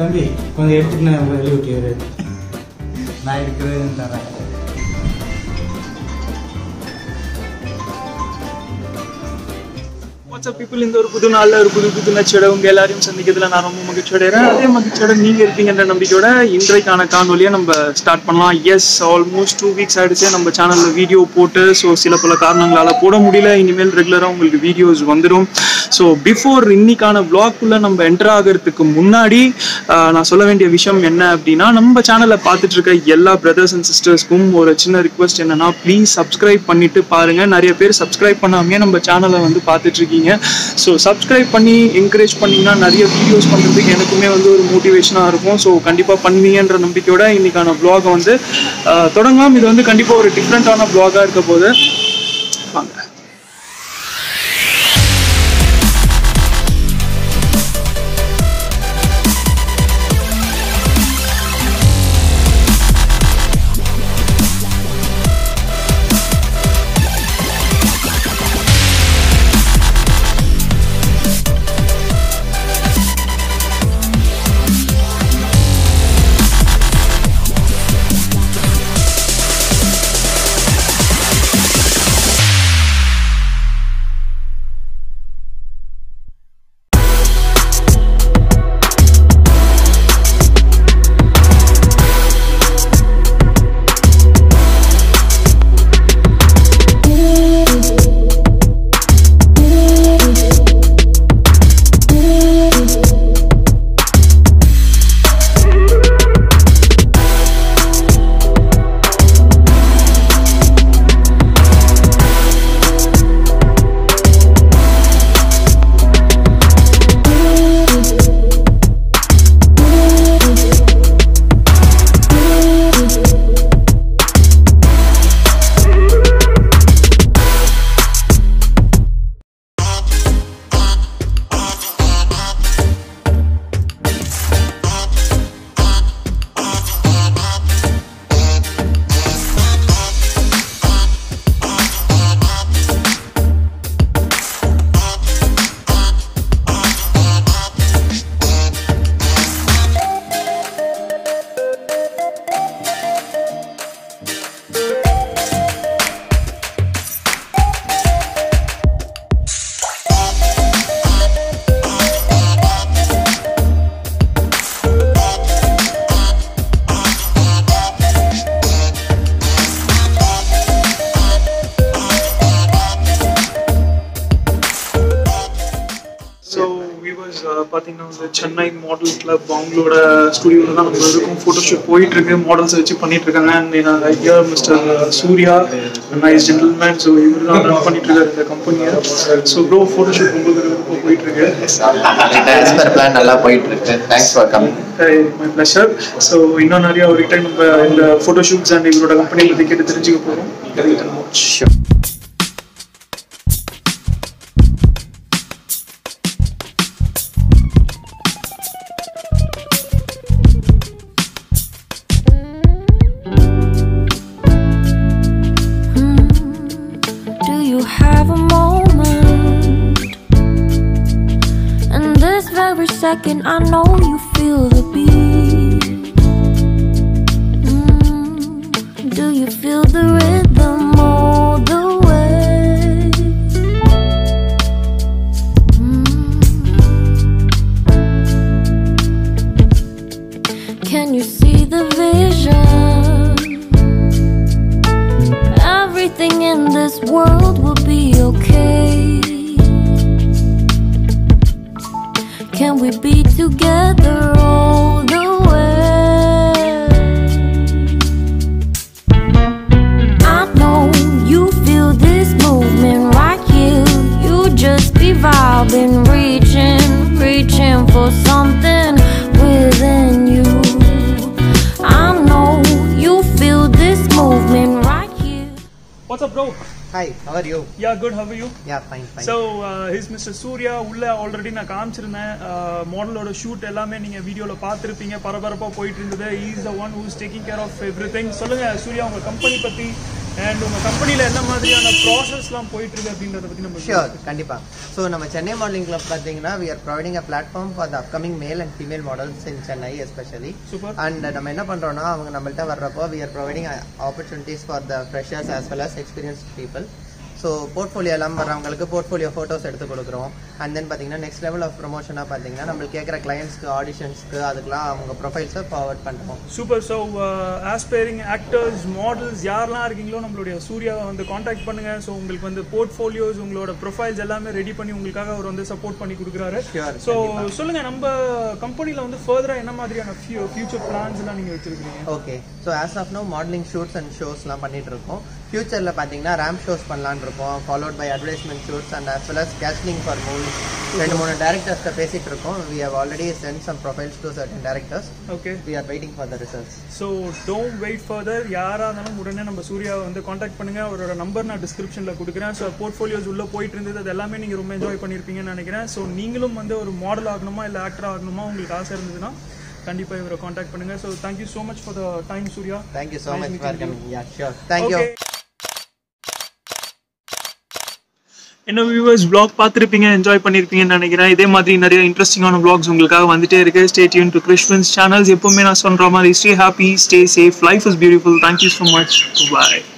தம்பி கொஞ்சம் எடுத்துட்டு நான் வெளியே விட்டு நான் இருக்கிறது தரேன் வாட்ஸ்அப் பீப்புள் இந்த ஒரு புது நாள்ல ஒரு புது புது நச்சோட உங்க எல்லாரையும் சந்திக்கிறதுல நான் ரொம்ப மகிழ்ச்சி அடைகிறேன் அதே மகிழ்ச்சியோட நீங்க இருப்பீங்கன்ற நம்பிக்கையோட இன்றைக்கான காணொலியை நம்ம ஸ்டார்ட் பண்ணலாம் எஸ் ஆல்மோஸ்ட் டூ வீக்ஸ் ஆயிடுச்சு நம்ம சேனல்ல வீடியோ போட்டு ஸோ சில பல காரணங்களால போட முடியல இனிமேல் ரெகுலரா உங்களுக்கு வீடியோஸ் வந்துடும் ஸோ பிஃபோர் இன்னைக்கான vlog-குள்ள நம்ம என்டர் ஆகிறதுக்கு முன்னாடி ஆஹ், நான் சொல்ல வேண்டிய விஷயம் என்ன அப்படின்னா நம்ம சேனலை பார்த்துட்டு இருக்க எல்லா பிரதர்ஸ் அண்ட் சிஸ்டர்ஸ்க்கும் ஒரு சின்ன ரிக்வஸ்ட் என்னன்னா ப்ளீஸ் சப்ஸ்கிரைப் பண்ணிட்டு பாருங்க நிறைய பேர் சப்ஸ்கிரைப் பண்ணாமே நம்ம சேனலை வந்து பார்த்துட்டு இருக்கீங்க ஸோ சப்ஸ்கிரைப் பண்ணி என்கரேஜ் பண்ணீங்கன்னா நிறைய வீடியோஸ் பண்ணுறதுக்கு எனக்குமே வந்து ஒரு மோட்டிவேஷனாக இருக்கும் ஸோ கண்டிப்பாக பண்ணுவீங்கன்ற நம்பிக்கையோட இன்னைக்கான vlog-அ வந்து ஆஹ், தொடங்கலாம் இது வந்து கண்டிப்பாக ஒரு டிஃப்ரெண்ட்டான vlog-ஆ இருக்க போது வாங்க ஸோ வியூவர்ஸ் பார்த்தீங்கன்னா வந்து சென்னை மாடல் கிளப் அவங்களோட ஸ்டுடியோவில் தான் நம்ம இருக்கோம் ஃபோட்டோஷூட் போயிட்டு இருக்கு மாடல்ஸ் வச்சு பண்ணிட்டு இருக்காங்க அண்ட் ஐயா mister Surya nice gentleman so இவர் தான் ரன் பண்ணிட்டு இருக்காரு இந்த கம்பெனியை ஸோ ப்ரோ ஃபோட்டோஷூட் உங்களுக்கு ரொம்ப போயிட்டு இருக்கு as per plan நல்லா போயிட்டு இருக்கு thanks for coming my pleasure so இன்னும் நிறைய அவர்கிட்ட நம்ம இந்த ஃபோட்டோஷூட்ஸ் அண்ட் இவரோட கம்பெனியை பற்றி கேட்டு தெரிஞ்சுக்க போகிறோம் Do you have a moment? And this very second, I know you feel the beat. Mm, Do you feel the rhythm all the way? Mm. Can you see the vision? Everything in this world will be okay. Can we be together all the way? I know you feel this movement right here. You just be vibing, reaching, reaching for something within you. I know you feel this movement right here. What's up bro hi how are you yeah good how you yeah fine fine so his mister Surya உள்ள already நான் காமிச்சிருந்தேன் மாடலோட shoot எல்லாமே நீங்க வீடியோல பார்த்துருப்பீங்க பரபரப்பா போயிட்டு இருந்தது is the one who's taking care of everything சொல்லுங்க சூர்யா உங்க கம்பெனி பத்தி அண்ட் உங்க கம்பெனில என்ன மாதிரியான ப்ராசஸ்லாம் போயிட்டு இருக்கு அப்படின்றத பத்தி நம்ம ஷியோர் கண்டிப்பா ஸோ நம்ம சென்னை மாடலிங் கிளப் பார்த்தீங்கன்னா we R providing a platform for the upcoming male and female models in Chennai especially super and நம்ம என்ன பண்றோம்னா அவங்க நம்மள்ட்ட வர்றப்போ வி ஆர் ப்ரொவைடிங் ஆப்பர்ச்சுனிட்டிஸ் ஃபார் த ஃப்ரெஷர்ஸ் as well as experienced people so portfolio எல்லாம் வர்றவங்களுக்கு போர்ட்ஃபோலியோ ஃபோட்டோஸ் எடுத்து கொடுக்குறோம் அண்ட் தென் பார்த்தீங்கன்னா நெக்ஸ்ட் லெவல் ஆஃப் ப்ரொமோஷனாக பார்த்தீங்கன்னா நம்மளுக்கு கேட்குற கிளையன்ஸ்க்கு ஆடிஷன்ஸ்க்கு அதுக்கெல்லாம் அவங்க ப்ரொஃபைல்ஸை ஃபார்வர்ட் பண்ணுறோம் super so aspiring actors models யாரெல்லாம் இருக்கீங்களோ நம்மளுடைய சூர்யாவை வந்து காண்டாக்ட் பண்ணுங்க ஸோ உங்களுக்கு வந்து போர்ட்ஃபோலியோஸ் உங்களோட ப்ரொஃபைல்ஸ் எல்லாமே ரெடி பண்ணி உங்களுக்காக அவர் வந்து சப்போர்ட் பண்ணி கொடுக்குறாரு Sure, ஸோ சொல்லுங்க நம்ம கம்பெனில வந்து ஃபர்தரா என்ன மாதிரியான ஃபியூச்சர் பிளான்ஸ் எல்லாம் நீங்க வச்சிருக்கீங்க okay so as of now modelling shoots and ஷோஸ்லாம் பண்ணிட்டு இருக்கோம் ஃபியூச்சரில் பார்த்தீங்கன்னா ரேம் ஷோஸ் பண்ணலான்னு இருக்கோம் followed by advertisement shoots and as well as casting for movies ரெண்டு மூணு டேரக்டர்ஸ்ட்ட பேசிட்டு இருக்கோம் we have already sent some profiles to certain directors okay we are waiting for the results so don't wait further யாராக இருந்தாலும் உடனே நம்ம சூர்யாவை வந்து காண்டாக்ட் பண்ணுங்க அவரோட நம்பர் நான் டிஸ்கிரிப்ஷனில் கொடுக்குறேன் ஸோ போர்ட்ஃபோலியோஸ் உள்ள போயிட்டு இருந்தது அது எல்லாமே நீங்கள் ரொம்ப என்ஜாய் பண்ணியிருப்பீங்கன்னு நினைக்கிறேன் ஸோ நீங்களும் வந்து ஒரு மாடல் ஆகணுமா இல்லை ஆக்டர் ஆகணுமா உங்களுக்கு ஆசை இருந்ததுன்னா கண்டிப்பாக இவரை காண்டாக்ட் பண்ணுங்க so thank you so much for the time Surya thank you so Nice much meeting for you. Coming yeah sure thank you Okay. என்ன வியூவர்ஸ் vlog பார்த்துருப்பீங்க என்ஜாய் பண்ணியிருப்பீங்கன்னு நினைக்கிறேன் இதே மாதிரி நிறைய இன்ட்ரெஸ்டிங்கான vlogs உங்களுக்காக வந்துட்டே இருக்கு ஸ்டே டியூன் டு கிறிஸ்வன்ஸ் சேனல்ஸ் எப்பவுமே நான் சொல்ற மாதிரி stay happy stay safe life is beautiful thank you so much bye